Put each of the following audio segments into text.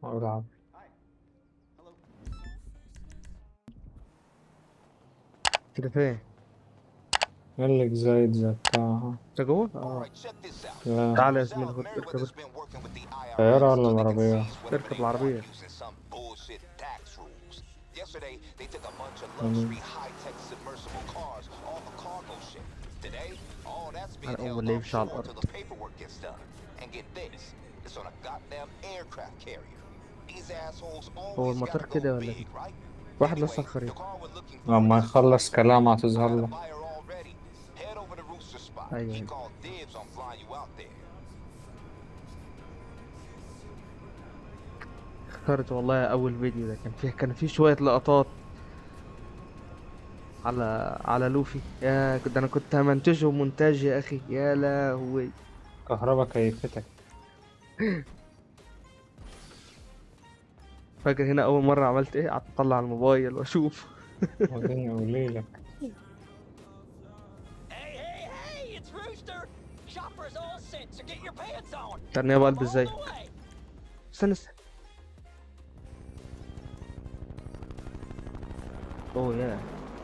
العب انت فين؟ قال لك زايد زي بتاعها انت جوه؟ اه لا تعال يا زميلي خد اركب طيارة ولا العربية؟ اركب العربية Yesterday, they took a bunch of Mhm. luxury, high-tech submersible cars, all the cargo shit. Today, all that's being أنا held أول اللي يمشي على offshore until الأرض. the paperwork gets done. And get this, it's on a goddamn aircraft carrier. These assholes always المطار gotta كده go ولا big, إيه؟ right? واحد Anyway, لسه الخريطة. the car we're looking for لما is يخلص كلام هتظهر found a له buyer already. Head over to Rooster Spot. أيوة، He أيوة. called dibs on flying you out there. اخترت والله اول فيديو ده كان فيه كان فيه شوية لقطات على على لوفي يا ده انا كنت همنتجه مونتاج يا اخي يا لهوي كهربا كيفتك فاكر هنا اول مرة عملت ايه قعدت اطلع الموبايل واشوف وديني قولي لك Hey, hey, hey! It's Rooster! Chopper's all set, so get your pants on! استنى يا قلبي On ازاي the way. استنى استنى اوه يا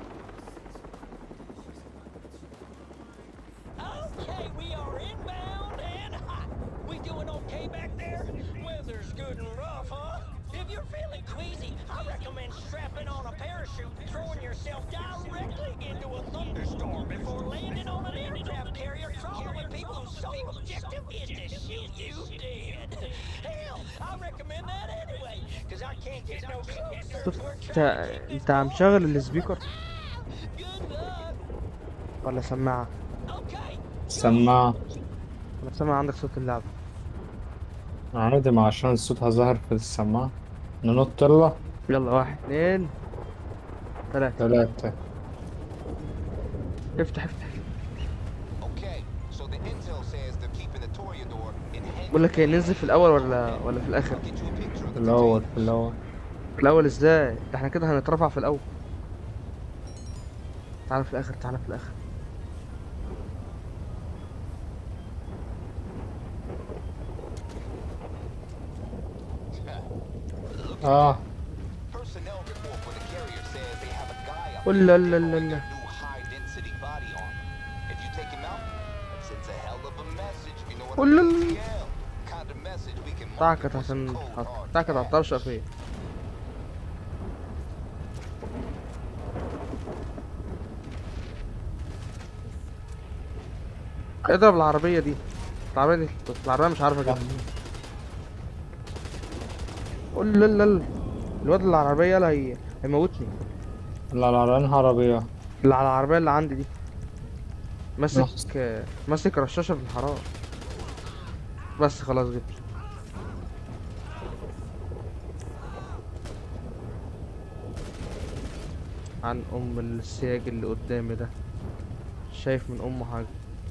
Okay, we are inbound and hot. We doing okay back there? Weather's good and rough, huh? If you're feeling queasy, I recommend strapping on a parachute and throwing yourself directly into a thunderstorm before landing on an aircraft carrier crawling with people whose sole objective is to shoot you dead. Hell, I recommend that anyway, because I can't get no closer. شوف We're انت trying to get انت عم شغل السبيكر Good luck. ولا سماعة Okay. سماعة انا سامع عندك صوت اللعبة عادي ما عشان الصوت ظاهر في السماعة ننط يلا يلا واحد اتنين تلاتة تلاتة افتح افتح Okay, so the intel says they're keeping the Toreador in hand. بقول لك ايه ننزل في الاول ولا ولا في الاخر Get you a picture of في the الأول container. في الأول في الاول ازاي ده احنا كده هنترفع في الاول تعال في الاخر تعال في الاخر اه Personnel report for the carrier says they have a guy up قول there لا لا لا deploying لا their new high density body armor. If you take him out, that sends a hell of a message. You know what I قول لا mean? لا Yeah. Kind of message we can market تعكت with some عشان cold hard تعكت على cash. الطرشة فين اضرب العربية دي العربية دي العربية مش عارفة كده قول لا لا لا الواد اللي على العربية يلا هي هيموتني لا لا لا انها عربية اللي على العربية اللي عندي دي نحس. ماسك ماسك رشاشة في الحرارة بس خلاص جبت عن ام السياج اللي قدامي ده شايف من امه حاجة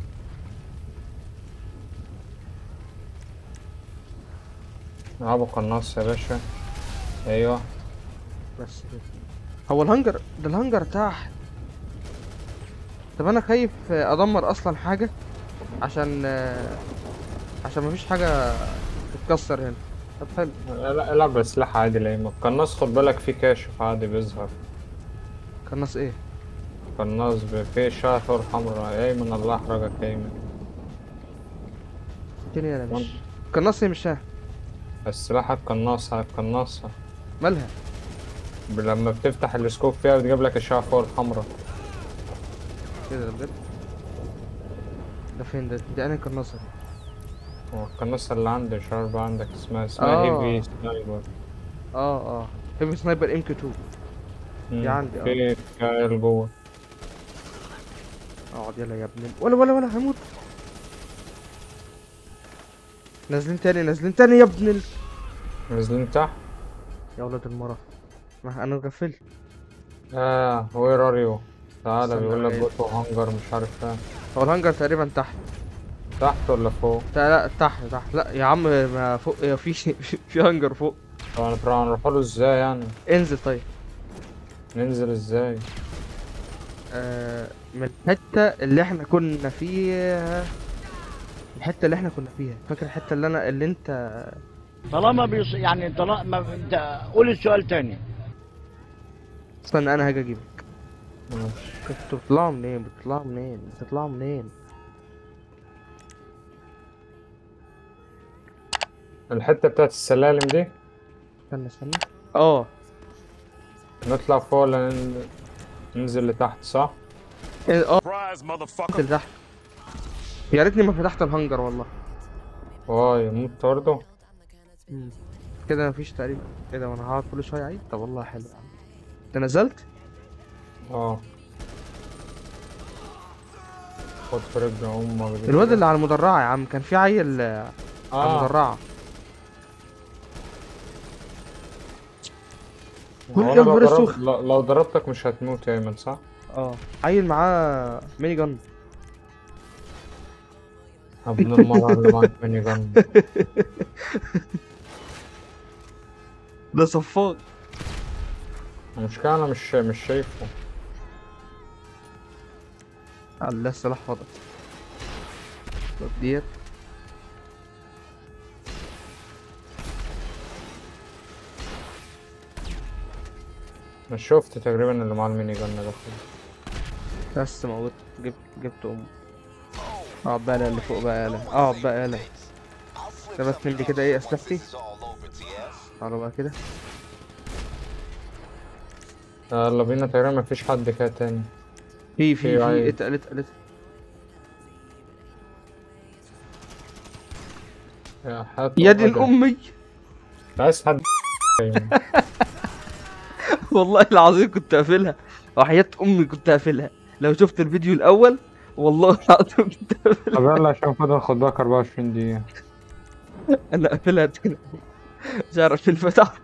ابو قناص يا باشا ايوه بس كده هو الهنجر ده الهنجر تحت طب انا خايف ادمر اصلا حاجة عشان عشان مفيش حاجة تتكسر هنا طب حلو لا العب بسلاح عادي لايم القناص خد بالك فيه كاشف عادي بيظهر قناص ايه قناص ب- فيه شاطر حمراء ايمن الله يحرقك ايمن الدنيا انا مش وانت؟ قناص ايه مش فاهم السلاح القناصة القناصة مالها ب- لما بتفتح السكوب فيها بتجيب لك الشعر فوق الحمراء كده ده بجد ده فين ده دي انهي قناصة دي والقناصة اللي عندي شارب عندك اسمها اسمها آه. هيفي سنايبر اه اه هيفي سنايبر ام كي 2 مم. دي عندي، آه. في كايل جوه اقعد يلا يا ابني ولا ولا ولا هموت نازلين تاني نازلين تاني يا ابن ال... نازلين تحت يا ولاد المرة ما انا غفلت اه وير ار يو تعالى استنى بيقول لك جاي. جوتو هانجر مش عارف ايه هو الهانجر تقريبا تحت تحت ولا فوق تا- لا تحت تحت لا يا عم ما فوق يا في في هانجر فوق طب هنروح هنروح له ازاي يعني انزل طيب ننزل ازاي آه من الحتة اللي احنا كنا فيها الحتة اللي احنا كنا فيها فاكر الحتة اللي انا اللي انت طالما بيص... يعني طالما انت قول السؤال تاني استنى انا هاجي اجيبك ماشي. انتوا بتطلعوا منين بتطلعوا منين بتطلعوا منين الحتة بتاعت السلالم دي استنى استنى اه نطلع فوق ولا نن- ننزل لتحت صح؟ إيه، اه Surprise, motherfucker. اللي تحت يا ريتني ما فتحت الهنجر والله واي يموت برضه مم. كده مفيش تقريبا ايه ده وانا هقعد كل شويه اعيد طب والله حلو يا عم انت نزلت اه خد في رجل امك دي الواد كده. اللي على المدرعه يا عم كان في عيل آه، على اه المدرعه هو يا أنا لو, نهار ضرب... اسود. لو لو ضربتك مش هتموت يا ايمن صح؟ اه عيل معاه ميني جن ابن المرة اللي معاك ميني جن ده صفاق المشكلة انا مش مش شايفه الله السلاح فضل طب ديت انا شفت تقريبا اللي معاه الميني جن ده خلاص. بس موت جبت جبت امه اقعد بقى يالا اللي فوق بقى يالا اقعد بقى يالا I'll flip ده بس some نملي كده ايه pieces اسلحتي all over TS. تعالوا بقى كده يلا بينا تقريبا مفيش حد كده تاني في في في في عيل. اتقل اتقل اتقل. يا حياة يا دين أمك. امي عايز حد والله العظيم كنت قافلها وحياة امي كنت قافلها لو شفت الفيديو الاول والله العظيم كنت قافلها طب يلا عشان فاضل خد بالك 24 دقيقة انا قافلها تاني مش عارف فين فتح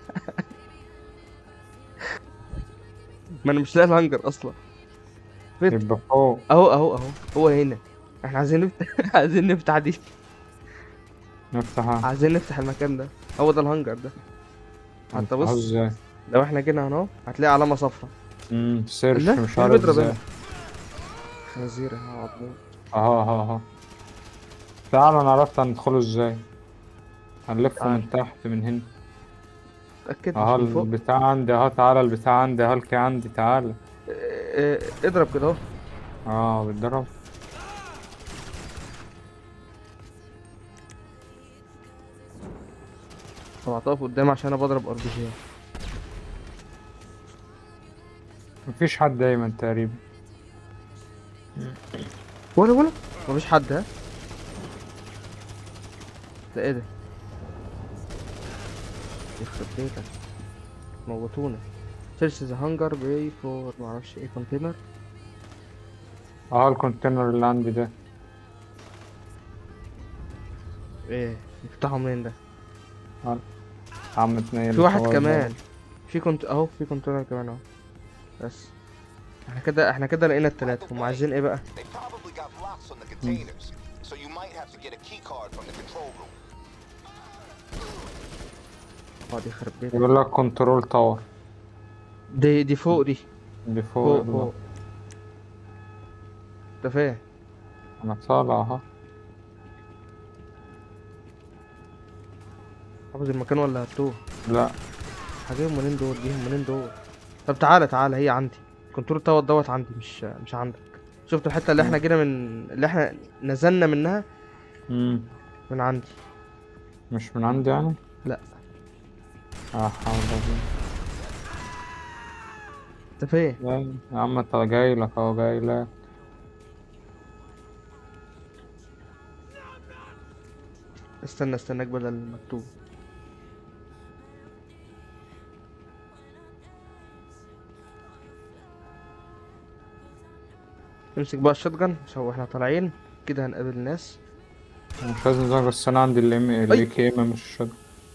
ما انا مش لاقي الهنجر اصلا فين يبقى فوق اهو اهو اهو هو هنا احنا عايزين نفتح عايزين نفتح دي نفتحها عايزين نفتح المكان ده هو ده الهنجر ده حتى نفتحها بص ازاي لو احنا جينا هنا اهو هتلاقي علامة صفرا امم سيرش لا، مش مين عارف بيضرب ازاي هنا؟ خنازير هقعد موت. اهو اهو اهو تعال انا عرفت هندخله ازاي هنلفه من تحت من هنا اتاكد اهو مش من فوق البتاع عندي اهو تعالى البتاع عندي اهو الكي عندي تعالى اه، اه، اضرب كده اهو اه بتضرب طب هتقف قدامي عشان انا بضرب ار بي جي مفيش حد دايما تقريبا ولا ولا مفيش حد ها ده ايه ده يخرب بيتك موتونا سيرش ذا هانجر باي فور معرفش ايه كونتينر اهو الكونتينر اللي عندي ده ايه نفتحه منين ده عم تنيل في واحد الحوار كمان ده. في كنت اهو في كونتينر كمان اهو بس احنا كده احنا كده لقينا التلاتة هم عايزين ايه بقى They probably got locks on the containers, so you might have to get a key card from the control room. اقعد يخرب بيتك يقول لك كنترول تاور دي دي فوق دي دي فوق فوق فوق انت فاهم انا طالع اهو حافظ المكان ولا هتوه لا هجيبهم منين دول جيهم منين دول طب تعالى تعالى هي عندي كنترول دوت دوت عندي مش مش عندك شفت الحته اللي احنا جينا من اللي احنا نزلنا منها امم من عندي مش من عندي يعني لا. اه حول الله انت فين لا يا عم انت جاي لك اهو جاي لك استنى استناك بدل المكتوب امسك بقى الشotgun عشان واحنا طالعين كده هنقابل ناس مش لازم زي بس انا عندي الام اللي كي ام مش الشد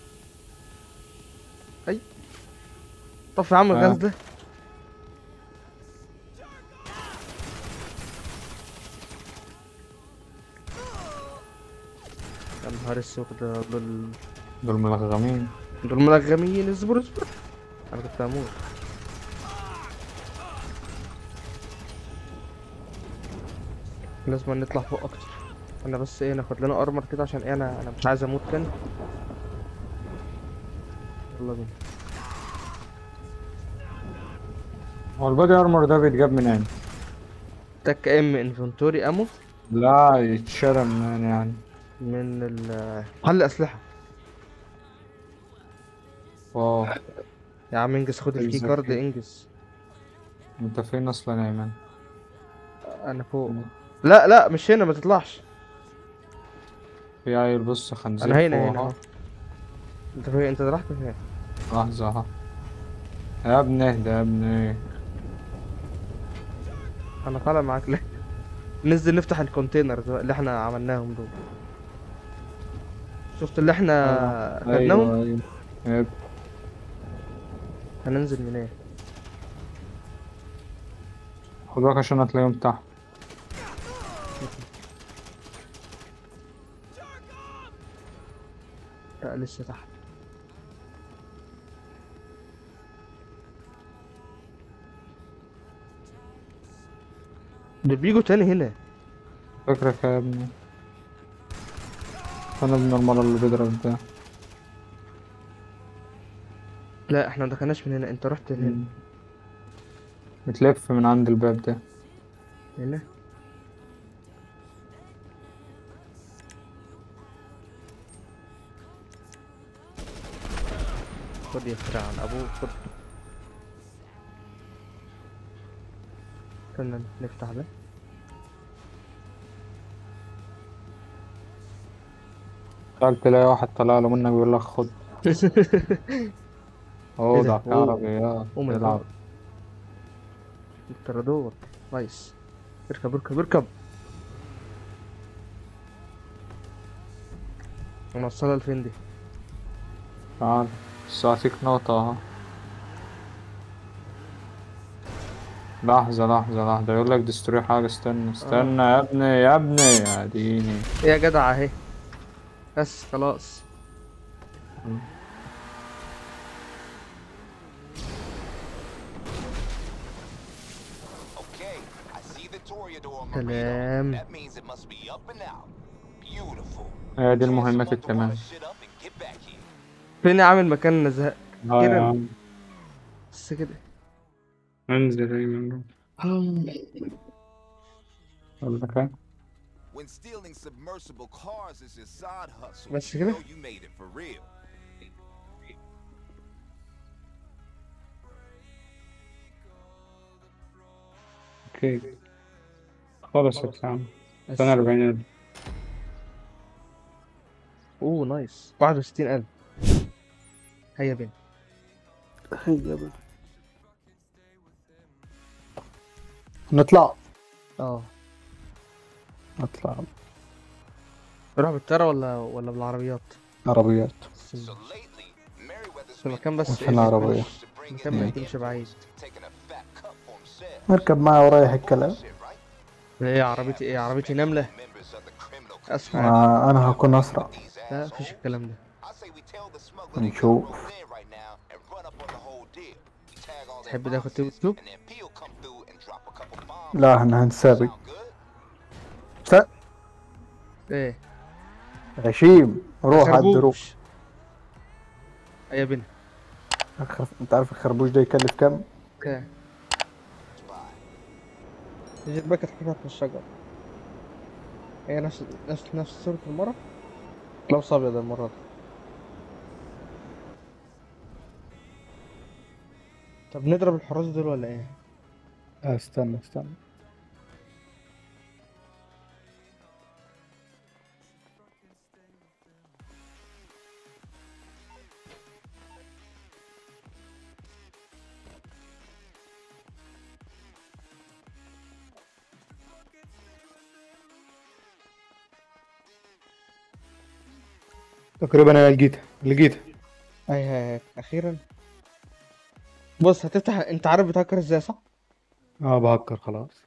طب يا عم آه. الغاز ده يا نهار اسود ده دول دول ملغمين دول ملغمين اصبر اصبر انا كنت هموت لازم نطلع فوق اكتر انا بس ايه ناخد لنا ارمر كده عشان ايه انا انا مش عايز اموت تاني يلا بينا هو البادي ارمور ده بيتجاب منين؟ تك ام انفنتوري امو لا يتشرى منين يعني من ال محل اسلحه واو يا عم انجز خد الكي عايزك كارد إيه؟ انجز انت فين اصلا يا ايمن؟ انا فوق لا لا مش هنا ما تطلعش في عيل بص خنزير انا هنا فوق هنا أهو. أهو. انت فين انت رحت فين لحظة اهو يا ابني اهدى يا ابني انا طالع معاك ليه ننزل نفتح الكونتينر ده اللي احنا عملناهم دول شفت اللي احنا خدناهم ايوه ايوه يب. هننزل منين خد بالك عشان هتلاقيهم تحت لا لسه تحت دول بيجوا تاني هنا فكرك يا ابني انا ابن المرة اللي بيضرب ده لا احنا ما دخلناش من هنا انت رحت هنا متلف من عند الباب ده هنا خد يا فرعون ابوك خد استنى نفتح ده قال تلاقي واحد طلع له منك بيقول لك خد هو إيه ده ده؟ أوه. عربيات Oh my يلعب الترادور نايس اركب اركب اركب نوصلها لفين دي تعال بس أعطيك نقطة اهو لحظة لحظة لحظة يقول لك دستوري حاجة استنى استنى يا ابني يا ابني يا ديني إيه يا جدع اهي بس خلاص Okay, I see the Toreador Salam. Marino. That means it must be up and out. Beautiful. هي دي Chance to المهمات load the التمام water shit up and get back here. فين عامل مكان نزهق اه يا كده. عم بس كده انزل ايمن اقول لك ايه When stealing submersible cars is your side hustle, بس you كده؟ know you made it for real. اوكي خلصت يا عم بس. سنة 40 اوه نايس 61000 هيا بينا نطلع اه نطلع نروح بالطيارة ولا ولا بالعربيات عربيات So lately, Meriwether's في been مكان بس وفي العربية. to bring in مكان ما the يكونش بعيد taking a fat cut for himself. اركب معي ورايح الكلام Shit, right? ايه عربيتي ايه عربيتي نملة Members of the criminal اسرع آه انا هكون اسرع these لا assholes. مفيش الكلام ده I say we tell the smuggler to go نشوف. over there right now and run up on the whole deal. We tag all their تحب ناخد boxes, توك توك؟ and then Peel come through and drop a couple bombs. لا احنا هنسابق Sound good? س- ايه غشيم روح على الدروب خربوش هيا بينا الخرف- انت عارف الخربوش ده يكلف كام؟ اوكي Bye. تجي الباكت حاجات في الشجر هي نفس نفس نفس صورة المرة لابس ابيض المرة دي طب نضرب الحراس دول ولا ايه؟ آه استنى استنى تقريبا انا لقيتها لقيتها هاي هاي هاي اخيرا بص هتفتح انت عارف بتهكر ازاي صح؟ اه بهكر خلاص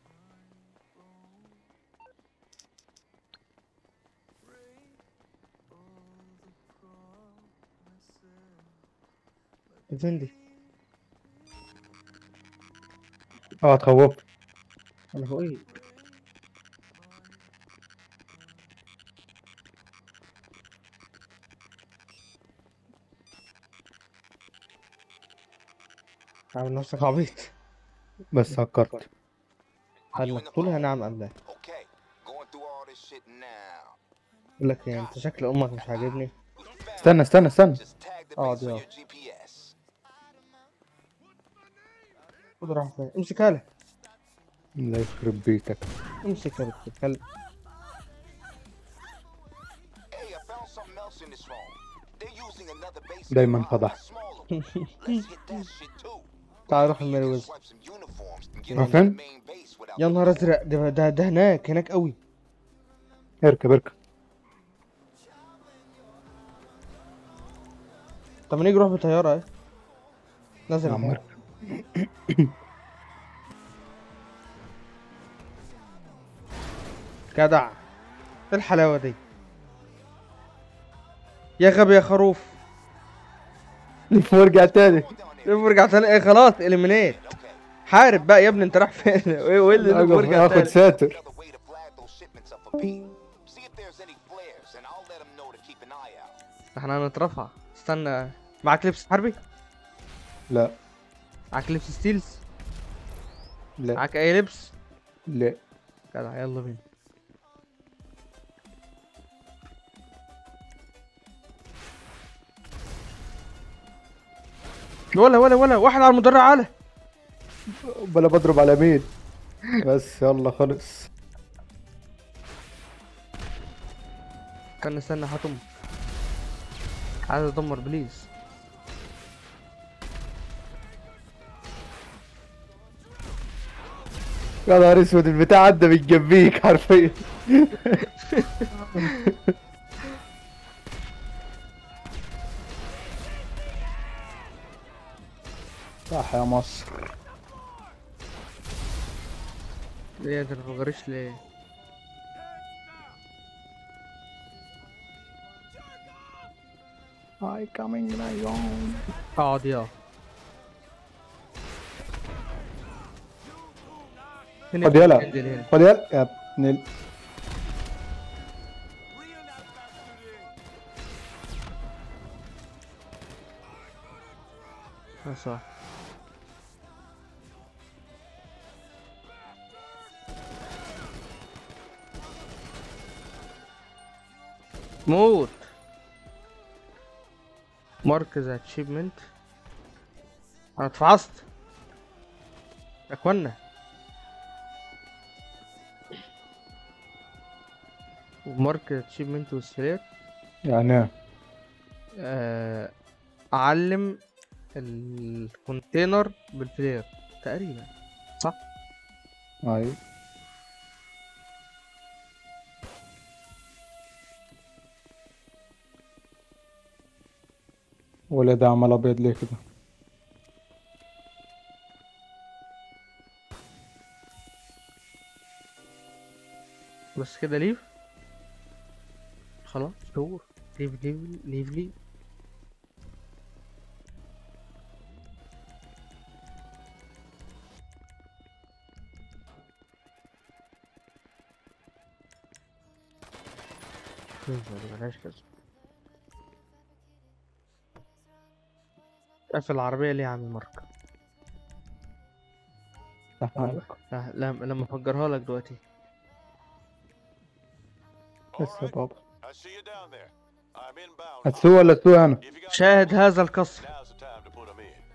فين دي؟ اه تخوفت انا فوقيه عامل نفسك عبيط بس هكرت قال لك قولها نعم ام لا Okay, going through all this shit now. يقول لك إيه، انت شكل امك مش عاجبني استنى استنى استنى Just tag the Oh, base on dear. your GPS. خد راح فين امسك هلا الله يخرب بيتك امسك هلا بتتكلم Hey, I found something else in this room. They're using another base. دايماً nearby, فضح. a smaller one. Let's hit that shit too. تعال روح Maybe you الميري can ويز swipe some uniforms and get راح into the فين؟ main base without يا نهار ازرق ده ده, ده هناك هناك قوي اركب اركب طب ما نيجي نروح بطياره اهي نزل يا عم الحوار. اركب جدع ايه الحلاوه دي يا غبي يا خروف لف وارجع تاني لف ورجع تاني ايه خلاص اليمينيت حارب بقى يا ابني انت رايح فين ايه وايه اللي لف اقف ورجع اخد تاني ساتر Another way to flag those shipments up for Pete. See if there's any flares, and I'll let him know to keep an eye out. احنا هنترفع استنى معاك لبس حربي لا معاك لبس ستيلز لا معاك اي لبس لا جدع يلا بينا ولا ولا ولا واحد على المدرع على بلا بضرب على مين بس يلا خلص كان استنى حاتم عايز ادمر بليز يا نهار اسود البتاع عدى من جنبيك حرفيا صح يا مصر ليه انت ما بتغيرش ليه I coming lion اقعد يا هنا خد يلا انزل هنا خد يلا يا ابن ال... آه، صح موت مركز اتشيفمنت انا اتفعصت يا اخوانا وماركة اتشيفمنت والسلير يعني آه، اعلم الكونتينر بالفلير تقريبا اي ولا ده عمل ابيض ليه كده بس كده ليف خلاص دور ليف ليف ليف ليف بلاش كده قفل العربية ليه يا عم مارك؟ صح عليك. لا لا- لما افجرها لك دلوقتي بس يا بابا I see you down there. I'm inbound. هتسوق ولا تسوق انا If you got شاهد هذا القصر now's the time to put 'em in.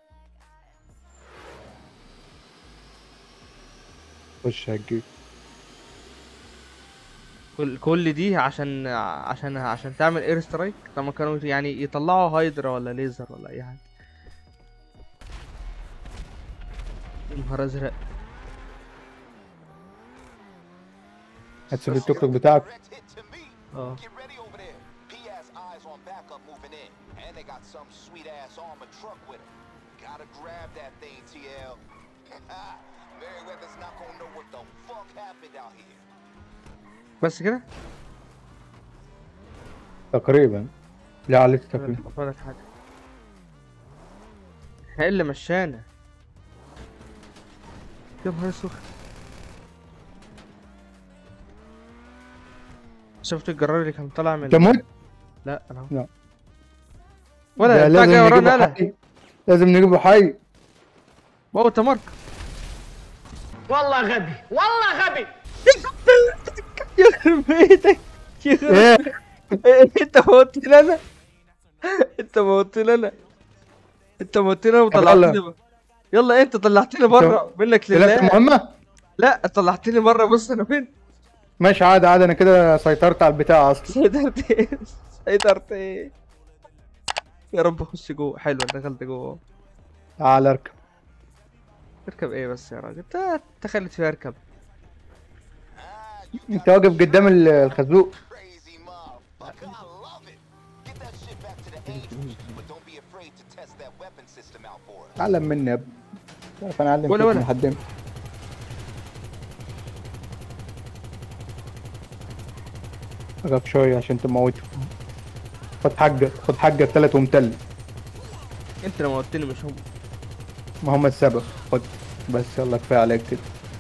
خش هتجيب كل كل دي عشان عشان عشان تعمل اير سترايك لما كانوا يعني يطلعوا هايدرا ولا ليزر ولا اي حاجه يا نهار ازرق هتسيب التوك توك بتاعك Direct hit to me. اه Get ready over there. P has eyes on backup moving in. And they got some sweet ass armored truck with him. Gotta grab that thing, TL. Merryweather's not gonna know what the fuck happened out here. بس كده تقريبا لا عليك تقريبا لك حاجه احنا إيه اللي مشانا يا نهار اسود شفت الجرار اللي كان طالع من انت مت لا انا أهو. لا. ولا ده بتاع جاي لازم ورانا نجيبه يلا حي لازم نجيبه حي موت يا مارك والله غبي والله غبي يخرب بيتك يخرب ايه إيه، انت موتني انا انت موتني انا انت موتني انا وطلعتني يلا. بقى. يلا انت طلعتني بره منك طلعت لله مهمة لا طلعتني بره بص انا فين ماشي عادي عادي انا كده سيطرت على البتاع اصلا سيطرت ايه سيطرت ايه يا رب اخش جوه حلو أنا دخلت جوه تعال اركب اركب ايه بس يا راجل انت انت خليت فيها اركب انت واقف قدام ال- الخازوق Crazy motherfucker. I love it. Get that shit back to the angels, but don't be afraid to test that weapon system out for us. اتعلم مني يا ابني تعرف انا اعلم ولا فيك ولا. من حد امتى وقف شوية عشان تموته خد حقك خد حقك تلات ومتل انت اللي موتني مش هم ما هم السبب خد بس يلا كفاية عليك كده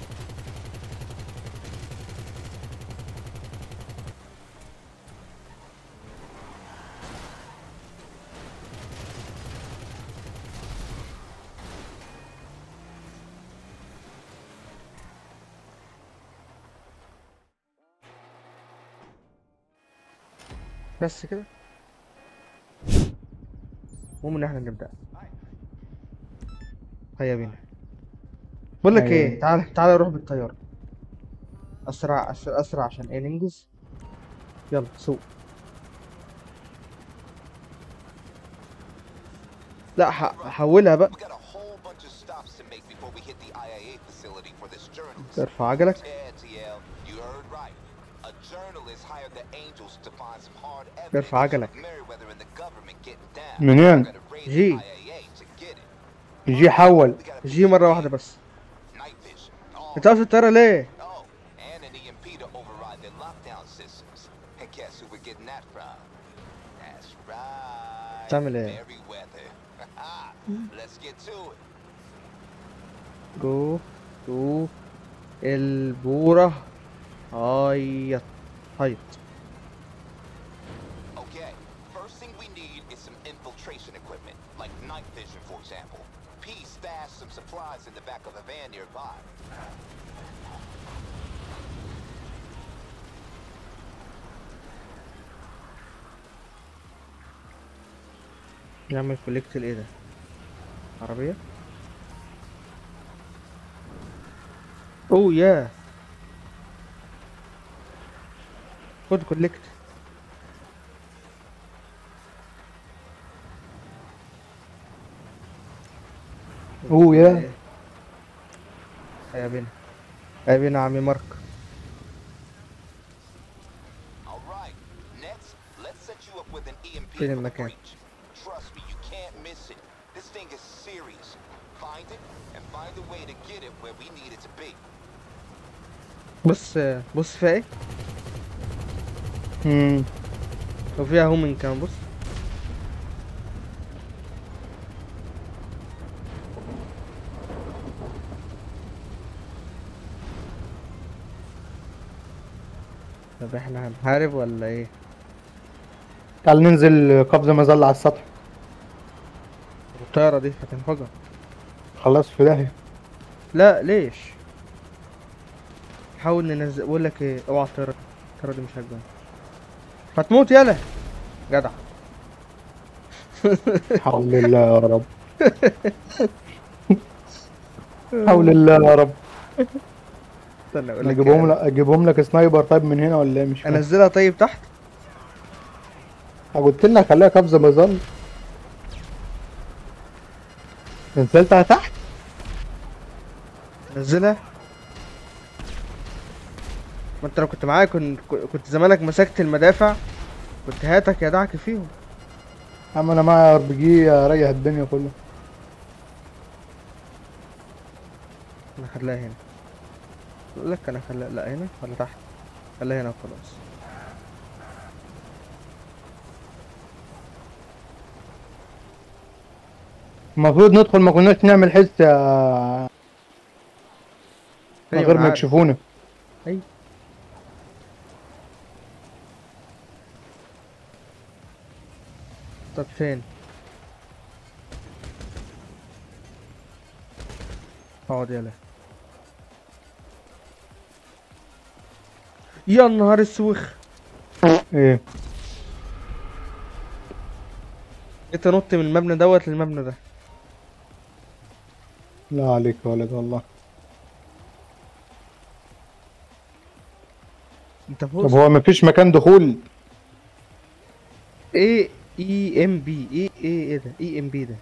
بس كده المهم ان احنا نبدا هيا بينا بقول لك هيا ايه بينا. تعال تعال نروح بالطياره اسرع اسرع اسرع عشان ايه ننجز يلا سوق لا ح- حولها بقى We got a whole bunch of stops to make before we hit the IAA facility for this journalist. ارفع عجلك Yeah, TL, you heard right. A journalist hired the angels to find some hard evidence ارفع عجلك. of Meriwether and the government getting down. منين؟ We gotta raid جي. the IAA to get it. يجي حول We gotta جي مره واحده بس night vision. Oh, انت واقف في الطياره ليه oh, and an EMP to override their lockdown systems. And guess who we're getting that from? That's right. تعمل ايه؟ Meriwether. Let's get to it. جو تو البورة هيط هيط Okay, first thing we need is some infiltration equipment, like night vision, for example. P stashed some supplies in the back of a van nearby. نعمل كوليكت الايه ده عربية اوه يا خد كوليكت اوه يا يا بينا يا بينا عمي مارك Alright, next, let's set you up with an EMP فين for the المكان؟ breach. Trust me, you can't miss it. This thing is serious. Find it, and find a way to get it where we need it to be. بص بص فيها ايه امم وفيها هومن كمان بص طب احنا هنحارب ولا ايه تعال ننزل قفز مظلة على السطح الطيارة دي هتنفجر خلاص في داهية لا ليش حاول ننزل بقول لك ايه اوعى الطيارة دي. الطيارة دي مش هتجون هتموت يالا جدع حول الله يا رب حول الله يا رب استنى اقول لك اجيبهم إيه. لك اجيبهم لك سنايبر طيب من هنا ولا ايه مش فاهم انزلها طيب تحت قلت لك خليها قفزة مظلة نزلتها تحت نزلها ما انت لو كنت معايا كنت كنت زمانك مسكت المدافع كنت هاتك يا دعك فيهم اما انا معايا ار بي جي اريح الدنيا كلها انا خليها هنا بقول لك انا خليها لا هنا ولا تحت خليها هنا وخلاص المفروض ندخل ما كناش نعمل حس آه، من أيوة، غير أنا ما عارف. يكشفونا ايوه طب فين اقعد يلا يا نهار السوخ ايه انت نط من المبنى دوت للمبنى ده لا عليك يا ولد والله انت طب فوق هو مفيش مكان دخول ايه اي ام بي ايه ايه ايه ده اي ام بي ده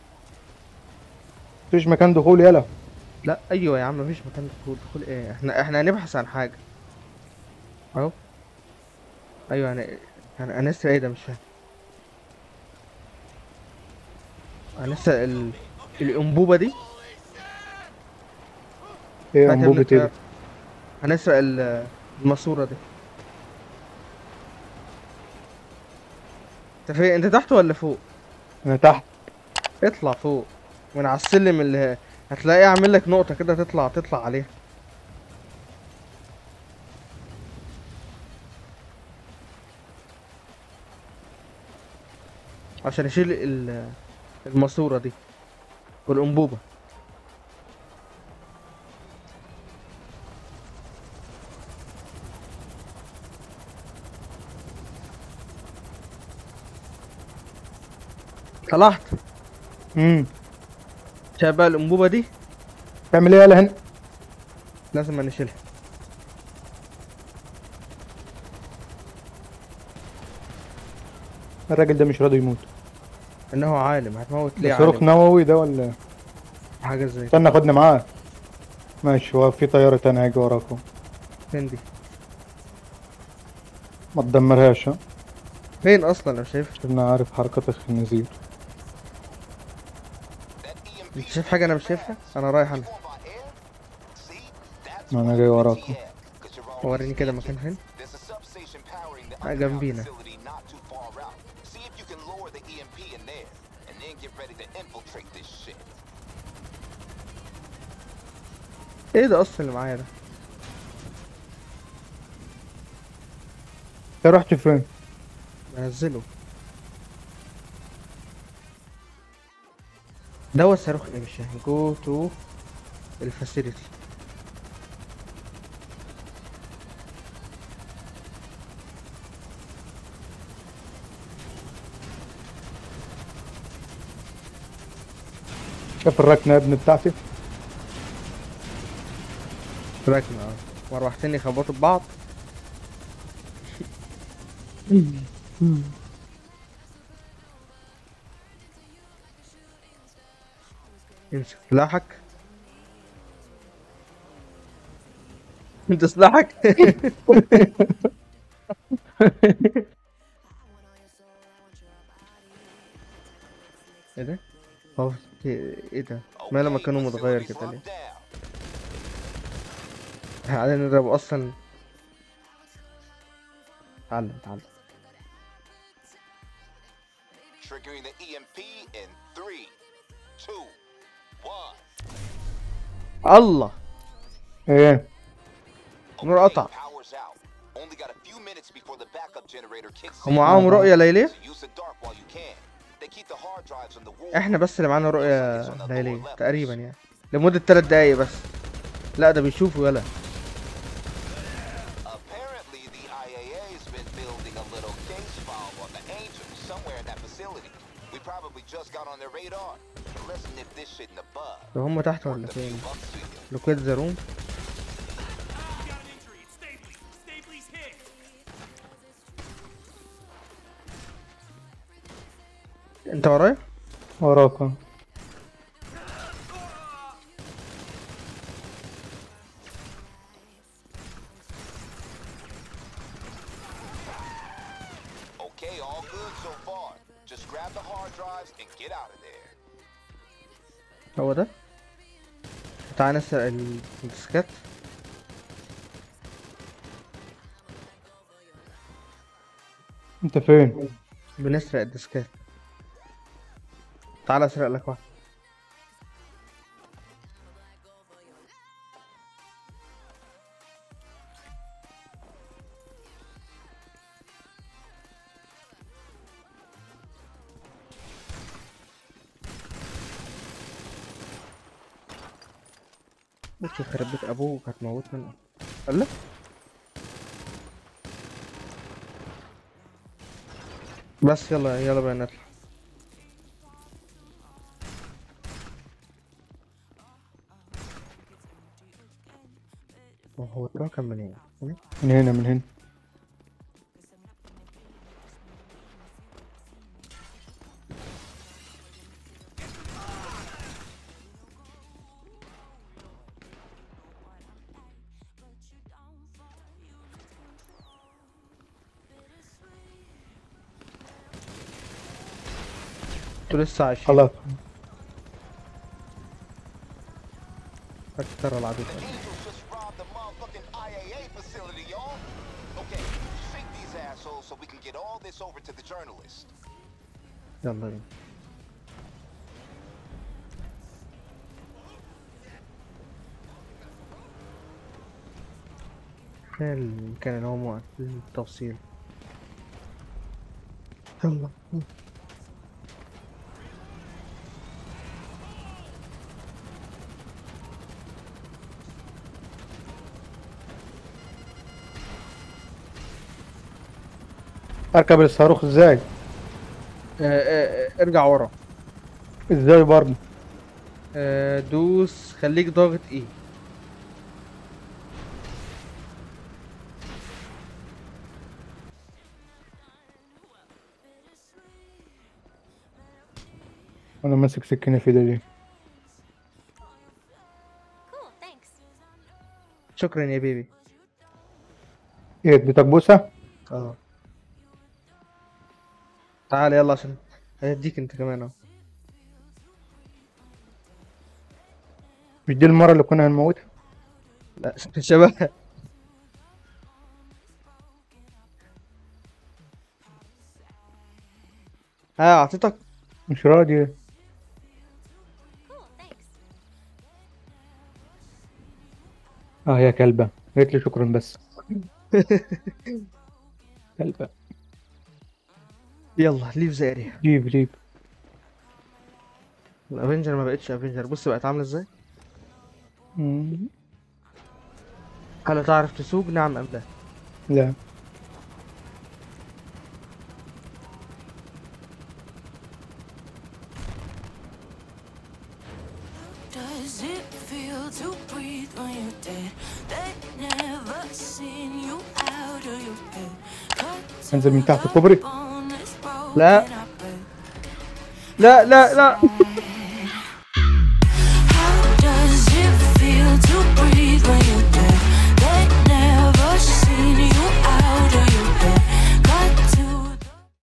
مفيش مكان دخول يلا لا ايوه يا عم مفيش مكان دخول دخول ايه احنا احنا هنبحث عن حاجه اهو ايوه انا انا انا لسه ايه ده مش فاهم انا لسه ال... الانبوبه دي ايه هات يا ابني انبوبة الطيارة. ايه هنسرق ال- الماسوره دي انت فين انت تحت ولا فوق انا تحت اطلع فوق من على السلم اللي هتلاقيه عامل لك نقطه كده تطلع تطلع عليها عشان اشيل ال- الماسوره دي والانبوبه طلعت امم شايف بقى الانبوبه دي تعمل ايه يلا هنا لازم نشيلها الراجل ده مش راضي يموت انه عالم هتموت ليه ده صاروخ عالم نووي ده ولا حاجه زي استنى خدني معاه ماشي هو في طيارة تانية هيجي وراكم فين دي ما تدمرهاش ها فين اصلا لو شايف عشان انا عارف حركات الخنازير That EMP انت شايف حاجه انا مش شايفها انا رايح انا formed by air? See? That's ما انا why جاي it's وراكم ETF, 'cause you're already وريني كده مكان فين There's a substation powering the Ah, underground جنبينا. facility not too far out. See if you can lower the EMP in there, and then get ready to infiltrate this shit. ايه ده اصلا اللي معايا ده انت رحت فين؟ بنزله دوت صاروخ ايه مش فاهم جو تو الفاسيلتي شايف الركنة يا ابني بتاعتي؟ راكنه اه مروحتين يخبطوا ببعض امسك سلاحك انت سلاحك ايه ده؟ هو في- ايه ده؟ ماله Okay, مكانه متغير facility's كده ليه؟ locked down. تعالى نضرب اصلا تعال تعال Triggering the EMP in three, two, one. الله ايه نور Okay, قطع power's out. Only got a few minutes before the backup generator kicks هم in. معاهم رؤية ليلية؟ So use the dark while you can. They keep the hard drives on the wall. احنا بس اللي معانا رؤية ليلية تقريبا يعني لمدة تلات دقايق بس لا ده بيشوفوا يلا Apparently, the IAA's been building a little case file on the Angels somewhere in that facility. We probably just got on their radar. Let's nip this shit in the bud. ده هم تحت ولا Worth a فين؟ few bucks to you. لوكيت ذا روم انت ورايا؟ وراك أهو. Okay, all good so far. Just grab the hard drives and get out of there. هو ده تعال نسرق ال- الديسكات انت فين؟ بنسرق الديسكات تعال اسرق لك واحد بص يخرب بيت ابوك هتموتنا الله بس يلا يلا بقى نطلع هو الطيران كان منين؟ من هنا من هنا انتوا لسه عايشين خلاص اكتر العدو The Angels just robbed the motherfucking IAA facility, y'all. Okay, shake these assholes so we can get all this over to the journalist. يلا بينا فين المكان اللي هو موقف للتوصيل يلا اركب الصاروخ ازاي آه، آه، آه، ارجع ورا ازاي برضه آه، دوس خليك ضاغط ايه انا ماسك سكينه في ايدي Cool, thanks. شكرا يا بيبي ايه اديتك بوسه اه تعال يلا عشان هديك انت كمان اهو مش دي المره اللي كنا هنموتها لا شبه ها اعطيتك مش راضي Cool, thanks. اه يا كلبه قالت لي شكرا بس كلبه يلا ليف ذا اريا جيب جيب الافنجر ما بقتش افنجر بص بقت عامله ازاي مم. هل تعرف تسوق نعم ام لا لا Does it feel to breathe when you're dead? They never seen you out of your head. Cut انزل من to تحت the الكوبري bone is broken, لا. I bet. لا لا لا